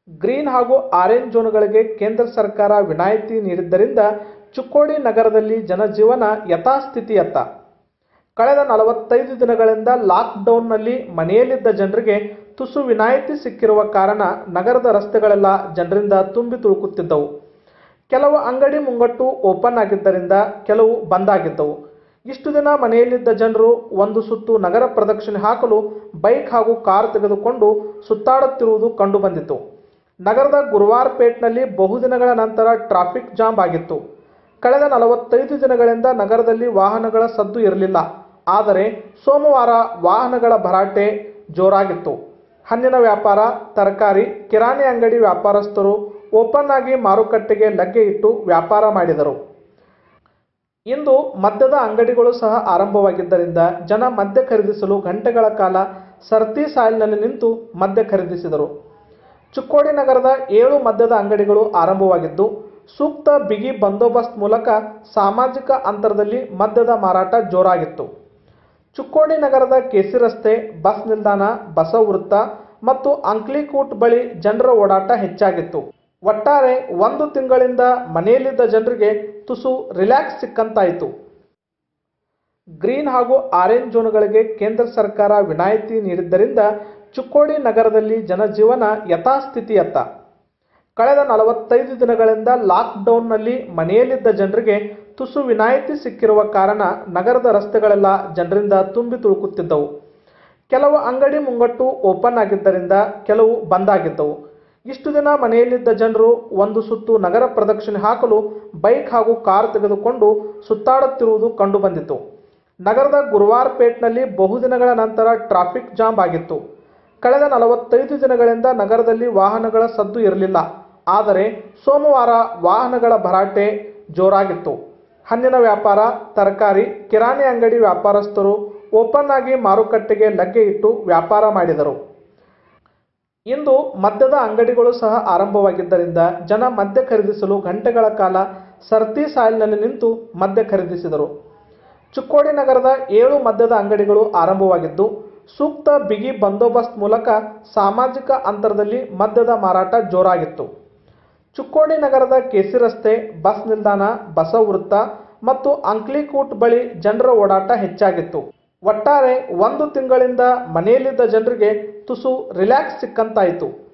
green ಹಾಗೂ orange ಝೋನ್ಗಳಿಗೆ ಕೇಂದ್ರ ಸರ್ಕಾರ ವಿನಾಯಿತಿ ನೀಡಿದ್ದರಿಂದ ಚಿಕ್ಕೋಡಿ ನಗರದಲ್ಲಿ ಜನಜೀವನ ಯಥಾಸ್ಥಿತಿಯತ್ತ ಕಳೆದ ನಲವತ್ತೈದು ದಿನಗಳಿಂದ ಲಾಕ್ಡೌನ್ನಲ್ಲಿ ಮನೆಯಲ್ಲಿದ್ದ ಜನರಿಗೆ ತುಸು ವಿನಾಯಿತಿ ಸಿಕ್ಕಿರುವ ಕಾರಣ ನಗರದ ರಸ್ತೆಗಳೆಲ್ಲ ಜನರಿಂದ ತುಂಬಿ ತುಳುಕುತ್ತಿದ್ದವು ಕೆಲವು ಅಂಗಡಿ ಮುಂಗಟ್ಟು ಓಪನ್ ಆಗಿದ್ದರಿಂದ ಕೆಲವು ಬಂದ್ ಆಗಿದ್ದವು ಇಷ್ಟು ದಿನ ಮನೆಯಲ್ಲಿದ್ದ ಜನರು ಒಂದು ಸುತ್ತು ನಗರ ಪ್ರದಕ್ಷಿಣೆ ಹಾಕಲು ಬೈಕ್ ಹಾಗೂ ಕಾರ್ ತೆಗೆದುಕೊಂಡು ಸುತ್ತಾಡುತ್ತಿರುವುದು ಕಂಡುಬಂದಿತು ನಗರದ ಗುರುವಾರ್ಪೇಟ್ನಲ್ಲಿ ಬಹುದಿನಗಳ ನಂತರ ಟ್ರಾಫಿಕ್ ಜಾಮ್ ಆಗಿತ್ತು ಕಳೆದ ನಲವತ್ತೈದು ದಿನಗಳಿಂದ ನಗರದಲ್ಲಿ ವಾಹನಗಳ ಸದ್ದು ಇರಲಿಲ್ಲ ಆದರೆ ಸೋಮವಾರ ವಾಹನಗಳ ಭರಾಟೆ ಜೋರಾಗಿತ್ತು ಹಣ್ಣಿನ ವ್ಯಾಪಾರ ತರಕಾರಿ ಕಿರಾಣಿ ಅಂಗಡಿ ವ್ಯಾಪಾರಸ್ಥರು ಓಪನ್ ಆಗಿ ಮಾರುಕಟ್ಟೆಗೆ ಲಗ್ಗೆ ಇಟ್ಟು ವ್ಯಾಪಾರ ಮಾಡಿದರು ಇಂದು ಮದ್ಯದ ಅಂಗಡಿಗಳು ಸಹ ಆರಂಭವಾಗಿದ್ದರಿಂದ ಜನ ಮದ್ಯ ಖರೀದಿಸಲು ಗಂಟೆಗಳ ಕಾಲ ಸರ್ತಿ ಸಾಲಿನಲ್ಲಿ ನಿಂತು ಮದ್ಯ ಖರೀದಿಸಿದರು ಚಿಕ್ಕೋಡಿ ನಗರದ ಏಳು ಮದ್ಯದ ಅಂಗಡಿಗಳು ಆರಂಭವಾಗಿದ್ದು ಸೂಕ್ತ ಬಿಗಿ ಬಂದೋಬಸ್ತ್ ಮೂಲಕ ಸಾಮಾಜಿಕ ಅಂತರದಲ್ಲಿ ಮದ್ಯದ ಮಾರಾಟ ಜೋರಾಗಿತ್ತು ಚಿಕ್ಕೋಡಿ ನಗರದ ಕೆಸಿ ರಸ್ತೆ ಬಸ್ ನಿಲ್ದಾಣ ಬಸವ ವೃತ್ತ ಮತ್ತು ಅಂಕ್ಲಿಕೂಟ್ ಬಳಿ ಜನರ ಓಡಾಟ ಹೆಚ್ಚಾಗಿತ್ತು ಒಟ್ಟಾರೆ ಒಂದು ತಿಂಗಳಿಂದ ಮನೆಯಲ್ಲಿದ್ದ ಜನರಿಗೆ ತುಸು ರಿಲ್ಯಾಕ್ಸ್ ಸಿಕ್ಕಂತಾಯಿತು ಗ್ರೀನ್ ಹಾಗೂ ಆರೆಂಜ್ ಝೋನ್ಗಳಿಗೆ ಕೇಂದ್ರ ಸರ್ಕಾರ ವಿನಾಯಿತಿ ನೀಡಿದ್ದರಿಂದ ಚಿಕ್ಕೋಡಿ ನಗರದಲ್ಲಿ ಜನಜೀವನ ಯಥಾಸ್ಥಿತಿಯತ್ತ ಕಳೆದ ನಲವತ್ತೈದು ದಿನಗಳಿಂದ ಲಾಕ್ಡೌನ್ನಲ್ಲಿ ಮನೆಯಲ್ಲಿದ್ದ ಜನರಿಗೆ ತುಸು ವಿನಾಯಿತಿ ಸಿಕ್ಕಿರುವ ಕಾರಣ ನಗರದ ರಸ್ತೆಗಳೆಲ್ಲ ಜನರಿಂದ ತುಂಬಿ ತುಳುಕುತ್ತಿದ್ದವು ಕೆಲವು ಅಂಗಡಿ ಮುಂಗಟ್ಟು ಓಪನ್ ಆಗಿದ್ದರಿಂದ ಕೆಲವು ಬಂದ್ ಆಗಿದ್ದವು ಇಷ್ಟು ದಿನ ಮನೆಯಲ್ಲಿದ್ದ ಜನರು ಒಂದು ಸುತ್ತು ನಗರ ಪ್ರದಕ್ಷಿಣೆ ಹಾಕಲು ಬೈಕ್ ಹಾಗೂ ಕಾರ್ ತೆಗೆದುಕೊಂಡು ಸುತ್ತಾಡುತ್ತಿರುವುದು ಕಂಡುಬಂದಿತು ನಗರದ ಗುರುವಾರ್ಪೇಟ್ನಲ್ಲಿ ಬಹುದಿನಗಳ ನಂತರ ಟ್ರಾಫಿಕ್ ಜಾಮ್ ಆಗಿತ್ತು ಕಳೆದ ನಲವತ್ತೈದು ದಿನಗಳಿಂದ ನಗರದಲ್ಲಿ ವಾಹನಗಳ ಸದ್ದು ಇರಲಿಲ್ಲ ಆದರೆ ಸೋಮವಾರ ವಾಹನಗಳ ಭರಾಟೆ ಜೋರಾಗಿತ್ತು ಹಣ್ಣಿನ ವ್ಯಾಪಾರ ತರಕಾರಿ ಕಿರಾಣಿ ಅಂಗಡಿ ವ್ಯಾಪಾರಸ್ಥರು ಓಪನ್ ಆಗಿ ಮಾರುಕಟ್ಟೆಗೆ ಲಗ್ಗೆ ಇಟ್ಟು ವ್ಯಾಪಾರ ಮಾಡಿದರು ಇಂದು ಮದ್ಯದ ಅಂಗಡಿಗಳು ಸಹ ಆರಂಭವಾಗಿದ್ದರಿಂದ ಜನ ಮದ್ಯ ಖರೀದಿಸಲು ಗಂಟೆಗಳ ಕಾಲ ಸರ್ತಿ ಸಾಲಿನಲ್ಲಿ ನಿಂತು ಮದ್ಯ ಖರೀದಿಸಿದರು ಚಿಕ್ಕೋಡಿ ನಗರದ ಏಳು ಮದ್ಯದ ಅಂಗಡಿಗಳು ಆರಂಭವಾಗಿದ್ದು ಸೂಕ್ತ ಬಿಗಿ ಬಂದೋಬಸ್ತ್ ಮೂಲಕ ಸಾಮಾಜಿಕ ಅಂತರದಲ್ಲಿ ಮದ್ಯದ ಮಾರಾಟ ಜೋರಾಗಿತ್ತು ಚಿಕ್ಕೋಡಿ ನಗರದ ಕೆಸಿ ರಸ್ತೆ ಬಸ್ ನಿಲ್ದಾಣ ಬಸವ ವೃತ್ತ ಮತ್ತು ಅಂಕ್ಲಿಕೂಟ್ ಬಳಿ ಜನರ ಓಡಾಟ ಹೆಚ್ಚಾಗಿತ್ತು ಒಟ್ಟಾರೆ ಒಂದು ತಿಂಗಳಿಂದ ಮನೆಯಲ್ಲಿದ್ದ ಜನರಿಗೆ ತುಸು ರಿಲ್ಯಾಕ್ಸ್ ಸಿಕ್ಕಂತಾಯಿತು